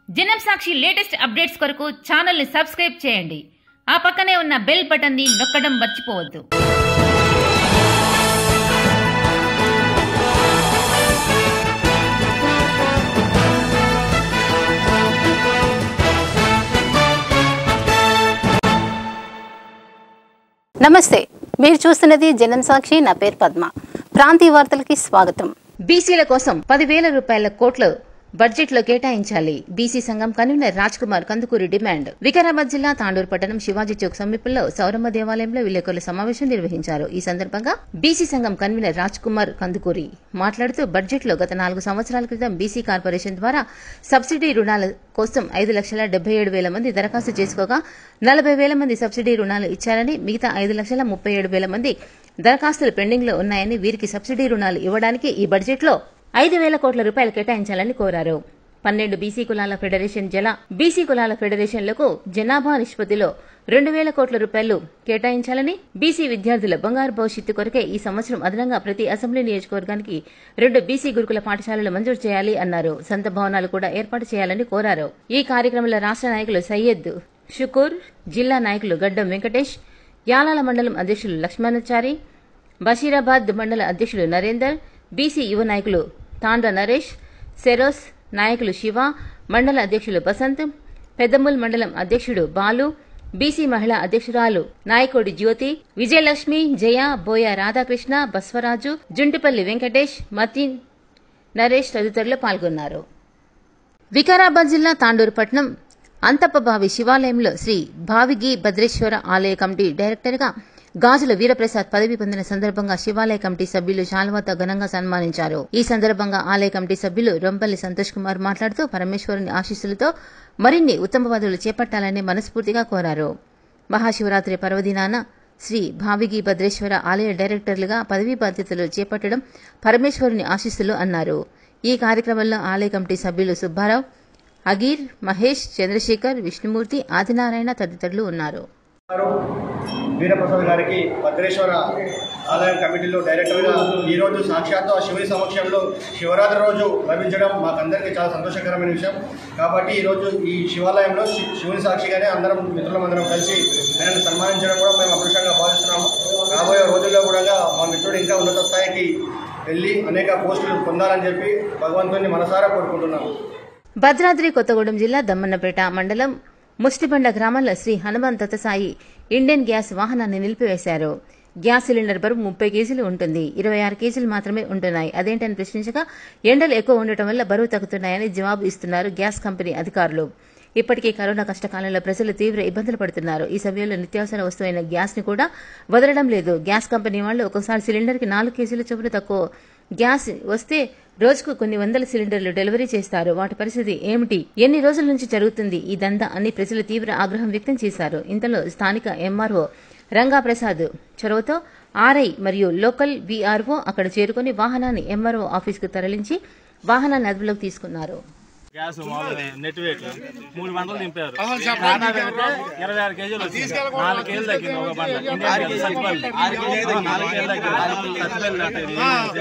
జనం Sakshi latest updates కొరకు channel ని సబ్స్క్రైబ్ చేయండి ఆ పక్కనే ఉన్న బెల్ బటన్ ని నొక్కడం మర్చిపోవద్దు నమస్తే మీరు చూస్తున్నది జనం సాక్షి నా పేరు పద్మ ప్రాంతీయ వార్తలకి స్వాగతం బీసీల కోసం పదివేల రూపాయల కోట్లు బడ్జెట్ లో కేటాయించాలి బీసీ సంఘం కన్వీనర్ రాజ్ కుమార్ కందుకూరి డిమాండ్ వికారాబాద్ జిల్లా తాండూరు పట్టణం శివాజీ చౌక్ సమీపంలో సౌరమ్మ దేవాలయంలో విలేకరుల సమావేశం నిర్వహించారు ఈ సందర్భంగా బీసీ సంఘం కన్వీనర్ రాజ్ కుమార్ కందుకూరి మాట్లాడుతూ బడ్జెట్ లో గత నాలుగు సంవత్సరాల క్రితం బీసీ కార్పొరేషన్ ద్వారా సబ్సిడీ రుణాల కోసం ఐదు లక్షల డెబ్బై ఏడు వేల మంది దరఖాస్తు చేసుకోగా నలభై వేల మంది సబ్సిడీ రుణాలు ఇచ్చారని మిగతా ఐదు లక్షల ముప్పై ఏడు వేల మంది దరఖాస్తులు పెండింగ్ లో ఉన్నాయని వీరికి సబ్సిడీ రుణాలు ఇవ్వడానికి ఈ బడ్జెట్ లో ఐదు వేల కోట్ల రూపాయలు కేటాయించాలని కోరారు పన్నెండు బీసీ కులాల ఫెడరేషన్ జల బీసీ కులాల ఫెడరేషన్లకు జనాభా నిష్పత్తిలో రెండు వేల కోట్ల రూపాయలు కేటాయించాలని బీసీ విద్యార్థుల బంగారు భవిష్యత్తు కొరకే ఈ సంవత్సరం అదనంగా ప్రతి అసెంబ్లీ నియోజకవర్గానికి రెండు బీసీ గురుకుల పాఠశాలలు మంజూరు చేయాలి అన్నారు సొంత భవనాలు కూడా ఏర్పాటు చేయాలని కోరారు ఈ కార్యక్రమంలో రాష్ట్ర నాయకులు సయ్యద్ షుకూర్ జిల్లా నాయకులు గడ్డం వెంకటేష్ యాలాల మండలం అధ్యక్షులు లక్ష్మణాచారి బషీరాబాద్ మండల అధ్యక్షులు నరేందర్ బీసీ యువ నాయకులు తాండ్ర నరేష్ సెరోస్ నాయకులు శివ మండల అధ్యక్షులు బసంత్ పెద్దముల్ మండలం అధ్యక్షుడు బాలు బీసీ మహిళా అధ్యక్షురాలు నాయకుడి జ్యోతి విజయలక్ష్మి జయ బోయ రాధాకృష్ణ బస్వరాజు జుంటిపల్లి వెంకటేష్ మతిన్ నరేష్ తదితరులు పాల్గొన్నారు వికారాబాద్ జిల్లా తాండూరు పట్నం అంతప్పబావి శివాలయంలో శ్రీ భావిగి భద్రేశ్వర ఆలయ కమిటీ డైరెక్టర్గా గాజుల వీరప్రసాద్ పదవి పొందిన సందర్భంగా శివాలయ కమిటీ సభ్యులు శాల్వాతో ఘనంగా సన్మానించారు ఈ సందర్భంగా ఆలయ కమిటీ సభ్యులు రొంపల్లి సంతోష్ కుమార్ మాట్లాడుతూ పరమేశ్వరుని ఆశీస్సులతో మరిన్ని ఉత్తమ పదవులు చేపట్టాలని మనస్ఫూర్తిగా కోరారు మహాశివరాత్రి పర్వదినాన శ్రీ భావిగి భద్రేశ్వర ఆలయ డైరెక్టర్లుగా పదవీ బాధ్యతలు చేపట్టడం పరమేశ్వరుని ఆశీస్సులు అన్నారు ఈ కార్యక్రమంలో ఆలయ కమిటీ సభ్యులు సుబ్బారావు అగీర్ మహేష్ చంద్రశేఖర్ విష్ణుమూర్తి ఆదినారాయణ తదితరులు ఉన్నారు గారు వీరప్రసాద్ గారికి భద్రేశ్వర ఆలయం కమిటీలో డైరెక్టర్గా ఈరోజు సాక్షాత్తు ఆ శివుని సమక్షంలో శివరాత్రి రోజు లభించడం మాకందరికీ చాలా సంతోషకరమైన విషయం కాబట్టి ఈరోజు ఈ శివాలయంలో శి- శివుని సాక్షిగానే అందరం మిత్రులం అందరం కలిసి ఆయనను సన్మానించడం కూడా మేము అదృష్టంగా భావిస్తున్నాము రాబోయే రోజుల్లో కూడా మా మిత్రుడు ఇంకా ఉన్నత స్థాయికి వెళ్ళి అనేక పోస్టులు పొందాలని చెప్పి భగవంతుని మనసారా కోరుకుంటున్నాము భద్రాద్రి కొత్తగూడెం జిల్లా దమ్మన్నపేట మండలం ముష్టిబండ గ్రామంలో శ్రీ హనుమంత సాయి ఇండియన్ గ్యాస్ వాహనాన్ని నిలిపివేశారు గ్యాస్ సిలిండర్ బరువు ముప్పై కేజీలు ఉంటుంది ఇరవై ఆరు కేజీలు మాత్రమే ఉంటున్నాయి అదేంటని ప్రశ్నించగా ఎండలు ఎక్కువ ఉండటం వల్ల బరువు తగ్గుతున్నాయని జవాబు ఇస్తున్నారు గ్యాస్ కంపెనీ అధికారులు ఇప్పటికే కరోనా కష్టకాలంలో ప్రజలు తీవ్ర ఇబ్బందులు పడుతున్నారు ఈ సమయంలో నిత్యావసర వస్తువైన గ్యాస్ ని కూడా వదలడం లేదు గ్యాస్ కంపెనీ వాళ్ళు ఒక్కోసారి సిలిండర్ కి నాలుగు కేజీల చొప్పున తక్కువ గ్యాస్ వస్తే రోజుకు కొన్ని వందల సిలిండర్లు డెలివరీ చేస్తారు వాటి పరిస్థితి ఏమిటి ఎన్ని రోజుల నుంచి జరుగుతుంది ఈ దందా అని ప్రజలు తీవ్ర ఆగ్రహం వ్యక్తం చేశారు ఇంతలో స్థానిక ఎంఆర్ఓ రంగాప్రసాద్ చొరవతో ఆర్ఐ మరియు లోకల్ వీఆర్ఓ అక్కడ చేరుకుని వాహనాన్ని ఎంఆర్ఓ ఆఫీసుకు తరలించి వాహనాన్ని అదుపులోకి తీసుకున్నారు గ్యాస్ మామూలుగా నెట్ వెయిట్ మూడు బండలు దింపారు కాటా పెడితే ఇరవై ఆరు కేజీలు వచ్చింది నాలుగు కేజీలు తగ్గింది ఒక బండ ఇండియన్ గ్యాస్ సత్తిపల్లి ఆ, నాలుగు కేజీలు తగ్గింది సత్తిపల్లి అంటే ఇది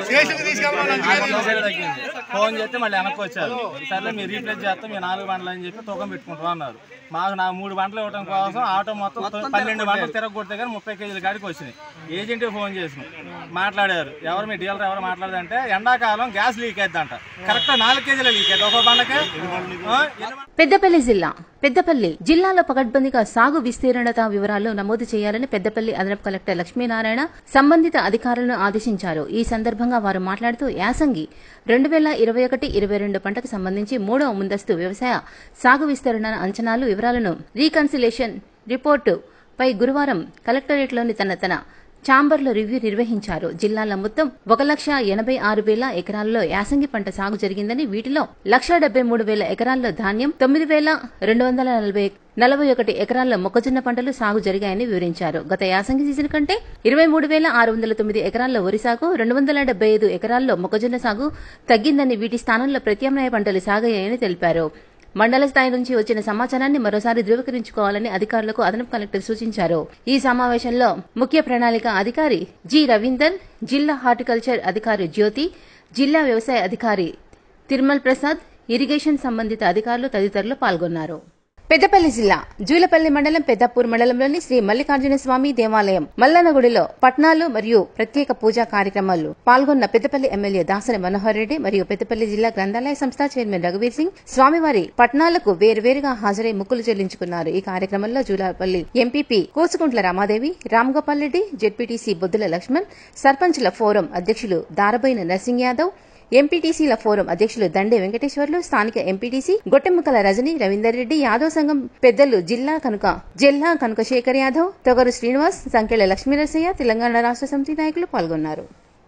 నాలుగు కేజీలు తగ్గింది ఫోన్ చేస్తే మళ్ళీ వెనక్కి వచ్చారు సర్లే మీరు రీప్లేస్ చేస్తాం మీ నాలుగు బండ్లు అని చెప్పి తూకం పెట్టుకుంటాం అన్నారు మాకు నా మూడు బండ్లు ఇవ్వడం కోసం ఆటో మొత్తం పన్నెండు బండ్లు తిరగొడితే కానీ ముప్పై కేజీల గాడికి వచ్చినాయి ఏజెంట్కి ఫోన్ చేసినాం మాట్లాడారు ఎవరు మీ డీలర్ ఎవరు మాట్లాడదంటే ఎండాకాలం గ్యాస్ లీక్ అవుతుందంట కరెక్ట్ నాలుగు కేజీలు లీక్ అయింది ఒక్కో బండ్లకే ఆ, ఎన్ని పెద్దపల్లి జిల్లా పెద్దపల్లి జిల్లాలో పకడ్బందీగా సాగు విస్తీర్ణత వివరాలు నమోదు చేయాలని పెద్దపల్లి అదనపు కలెక్టర్ లక్ష్మీనారాయణ సంబంధిత అధికారులను ఆదేశించారు ఈ సందర్భంగా వారు మాట్లాడుతూ యాసంగి రెండు వేల ఇరవై ఒకటి ఇరవై రెండు పంటకు సంబంధించి మూడవ ముందస్తు వ్యవసాయ సాగు విస్తరణ అంచనాలు వివరాలను రీకన్సిలేషన్ రిపోర్టు పై గురువారం కలెక్టరేట్లోని తన తన చాంబర్లో రివ్యూ నిర్వహించారు జిల్లాలో మొత్తం ఒక లక్ష ఎనభై ఆరు వేల ఎకరాల్లో యాసంగి పంట సాగు జరిగిందని వీటిలో లక్ష డెబ్బై మూడు వేల ఎకరాల్లో ధాన్యం తొమ్మిది వేల రెండు వందల నలభై నలభై ఒకటి ఎకరాల్లో మొక్కజొన్న పంటలు సాగు జరిగాయని వివరించారు గత యాసంగి సీజన్ కంటే ఇరవై మూడు వేల ఆరు వందల తొమ్మిది ఎకరాల్లో వరి సాగు రెండు వందల డెబ్బై ఐదు ఎకరాల్లో మొక్కజొన్న సాగు తగ్గిందని వీటి స్థానంలో ప్రత్యామ్నాయ పంటలు సాగాయని తెలిపారు మండల స్థాయి నుంచి వచ్చిన సమాచారాన్ని మరోసారి ధృవీకరించుకోవాలని అధికారులకు అదనపు కలెక్టర్ సూచించారు ఈ సమావేశంలో ముఖ్య ప్రణాళిక అధికారి జి రవీందర్ జిల్లా హార్టికల్చర్ అధికారి జ్యోతి జిల్లా వ్యవసాయ అధికారి తిరుమల్ ప్రసాద్ ఇరిగేషన్ సంబంధిత అధికారులు తదితరులు పాల్గొన్నారు పెద్దపల్లి జిల్లా జూలపల్లి మండలం పెద్దపూర్ మండలంలోని శ్రీ మల్లికార్జున స్వామి దేవాలయం మల్లనగుడిలో పట్నాలు మరియు ప్రత్యేక పూజా కార్యక్రమాలు పాల్గొన్న పెద్దపల్లి ఎమ్మెల్యే దాసరి మనోహర్ రెడ్డి మరియు పెద్దపల్లి జిల్లా గ్రంథాలయ సంస్థ చైర్మన్ రఘువీర్ సింగ్ స్వామివారి పట్నాలకు వేరువేరుగా హాజరై ముక్కులు చెల్లించుకున్నారు ఈ కార్యక్రమంలో జూలపల్లి ఎంపీపీ కోసుకుంట్ల రామాదేవి రామ్గోపాల్ రెడ్డి జెడ్పీటీసీ బొద్దుల లక్ష్మణ్ సర్పంచ్ల ఫోరం అధ్యక్షులు దారబోయిన నర్సింగ్ యాదవ్ ఎంపీటీసీల ఫోరం అధ్యక్షులు దండే వెంకటేశ్వర్లు స్థానిక ఎంపీటీసీ గొట్టెముక్కల రజని రవీందర్ రెడ్డి యాదవ్ సంఘం పెద్దలు జిల్లా కనుక జిల్లా కనుక శేఖర్ యాదవ్ తొగరు శ్రీనివాస్ సంకెళ్ల లక్ష్మీనరసయ్య తెలంగాణ రాష్ట్ర సమితి నాయకులు పాల్గొన్నారు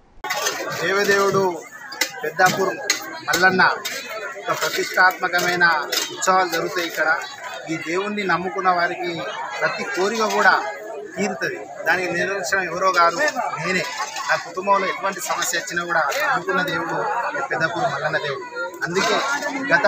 దేవదేవుడు పెద్దాపూర్ మల్లన్న ఒక ప్రతిష్టాత్మకమైన ఉత్సవాలు జరుగుతాయి ఇక్కడ ఈ దేవుణ్ణి నమ్ముకున్న వారికి ప్రతి కోరిక కూడా తీరుతుంది దానికి నిదర్శనం ఎవరో కాదు నేనే నా కుటుంబంలో ఎటువంటి సమస్య వచ్చినా కూడా నమ్ముకున్న దేవుడు పెద్దపూర్ మల్లన్న దేవుడు అందుకే గత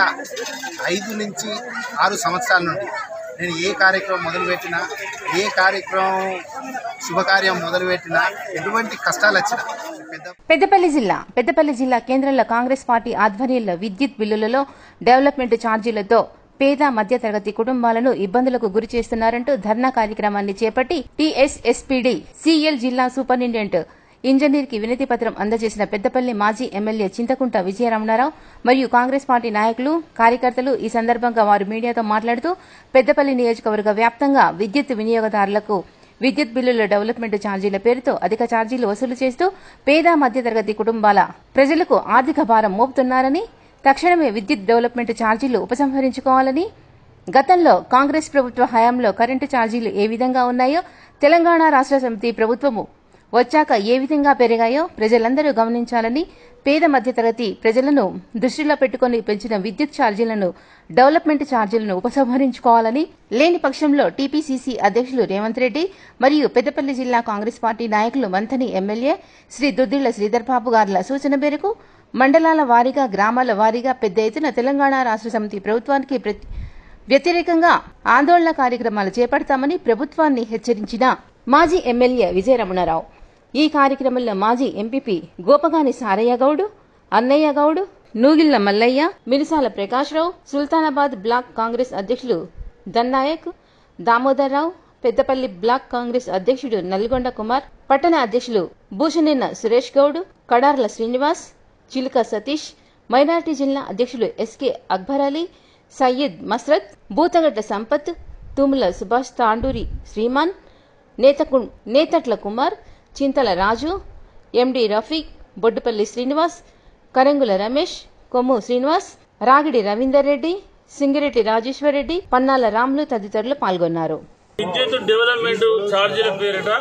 ఐదు నుంచి ఆరు సంవత్సరాల నుండి నేను ఏ కార్యక్రమం మొదలుపెట్టినా ఏ కార్యక్రమం శుభకార్యం మొదలుపెట్టినా ఎటువంటి కష్టాలు వచ్చినా పెద్ద పెద్దపల్లి జిల్లా పెద్దపల్లి జిల్లా కేంద్రంలో కాంగ్రెస్ పార్టీ ఆధ్వర్యంలో విద్యుత్ బిల్లులలో డెవలప్మెంట్ ఛార్జీలతో పేద మధ్యతరగతి కుటుంబాలను ఇబ్బందులకు గురి చేస్తున్నారంటూ ధర్నా కార్యక్రమాన్ని చేపట్టి టీఎస్ఎస్పీడీ సీఎల్ జిల్లా సూపరింటెండెంట్ ఇంజనీర్ కి వినతి పత్రం అందజేసిన పెద్దపల్లి మాజీ ఎమ్మెల్యే చింతకుంట విజయరమణారావు మరియు కాంగ్రెస్ పార్టీ నాయకులు కార్యకర్తలు ఈ సందర్భంగా వారు మీడియాతో మాట్లాడుతూ పెద్దపల్లి నియోజకవర్గ వ్యాప్తంగా విద్యుత్ వినియోగదారులకు విద్యుత్ బిల్లుల డెవలప్మెంట్ ఛార్జీల పేరుతో అధిక ఛార్జీలు వసూలు చేస్తూ పేద మధ్యతరగతి కుటుంబాల ప్రజలకు ఆర్థిక భారం మోపుతున్నారని తక్షణమే విద్యుత్ డెవలప్మెంట్ ఛార్జీలు ఉపసంహరించుకోవాలని గతంలో కాంగ్రెస్ ప్రభుత్వ హయాంలో కరెంటు ఛార్జీలు ఏ విధంగా ఉన్నాయో తెలంగాణ రాష్ట్ర సమితి ప్రభుత్వము వచ్చాక ఏ విధంగా పెరిగాయో ప్రజలందరూ గమనించాలని పేద మధ్యతరగతి ప్రజలను దృష్టిలో పెట్టుకుని పెంచిన విద్యుత్ ఛార్జీలను డెవలప్మెంట్ ఛార్జీలను ఉపసంహరించుకోవాలని లేని పక్షంలో టీపీసీసీ అధ్యక్షులు రేవంత్ రెడ్డి మరియు పెద్దపల్లి జిల్లా కాంగ్రెస్ పార్టీ నాయకులు మంథని ఎమ్మెల్యే శ్రీ దుద్దిళ్ల శ్రీధర్ బాబు గారుల సూచన మేరకు మండలాల వారీగా గ్రామాల వారీగా పెద్ద ఎత్తున తెలంగాణ రాష్ట్ర సమితి ప్రభుత్వానికి ప్రతి వ్యతిరేకంగా ఆందోళన కార్యక్రమాలు చేపడతామని ప్రభుత్వాన్ని హెచ్చరించిన మాజీ ఎమ్మెల్యే విజయరమణారావు ఈ కార్యక్రమంలో మాజీ ఎంపీపీ గోపగాని సారయ్య గౌడు అన్నయ్య గౌడు నూగిళ్ల మల్లయ్య మిరిసాల ప్రకాశ్రావు సుల్తానాబాద్ బ్లాక్ కాంగ్రెస్ అధ్యక్షులు దన్నాయక్ దామోదర్రావు పెద్దపల్లి బ్లాక్ కాంగ్రెస్ అధ్యక్షుడు నల్గొండ కుమార్ పట్టణ అధ్యక్షులు భూషణిన్న సురేష్ గౌడ్ కడార్ల శ్రీనివాస్ చిలుక సతీష్ మైనార్టీ జిల్లా అధ్యక్షులు ఎస్కే అక్బర్ అలీ సయ్యద్ మస్రత్ బూతగడ్డ సంపత్ తుముల సుభాష్ తాండూరి శ్రీమాన్ నేతకు నేతట్ల కుమార్ చింతల రాజు ఎండి రఫీక్ బొడ్డుపల్లి శ్రీనివాస్ కరెంగుల రమేష్ కొమ్ము శ్రీనివాస్ రాగిడి రవీందర్ రెడ్డి సింగిరెడ్డి రాజేశ్వర్ రెడ్డి పన్నాల రాములు తదితరులు పాల్గొన్నారు విద్యుత్ డెవలప్మెంట్ ఛార్జీల పేరిట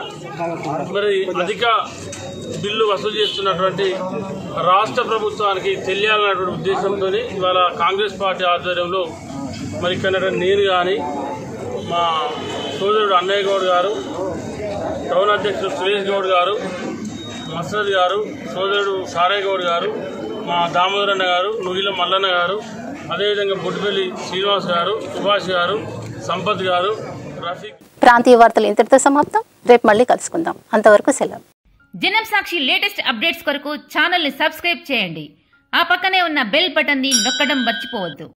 మరి అధిక బిల్లు వసూలు చేస్తున్నటువంటి రాష్ట్ర ప్రభుత్వానికి తెలియాలన్నటువంటి ఉద్దేశంతో ఇవాళ కాంగ్రెస్ పార్టీ ఆధ్వర్యంలో మరి ఇక్కడ నేను కానీ మా సోదరుడు అన్నయ్య గౌడ్ గారు టౌన్ అధ్యక్షుడు సురేష్ గౌడ్ గారు మసరద్ గారు సోదరుడు సారయ్య గౌడ్ గారు మా దామోదరన్న గారు నుగిల మల్లన్న గారు అదేవిధంగా బుడ్డిపల్లి శ్రీనివాస్ గారు సుభాష్ గారు సంపత్ గారు రఫీక్ ప్రాంతీయ వార్తలు ఇంతటితో సమాప్తం రేపు మళ్ళీ కలుసుకుందాం అంతవరకు సెలవు జనం సాక్షి లేటెస్ట్ అప్డేట్స్ కొరకు ఛానల్ని సబ్స్క్రైబ్ చేయండి ఆ పక్కనే ఉన్న బెల్ బటన్ని నొక్కడం మర్చిపోవద్దు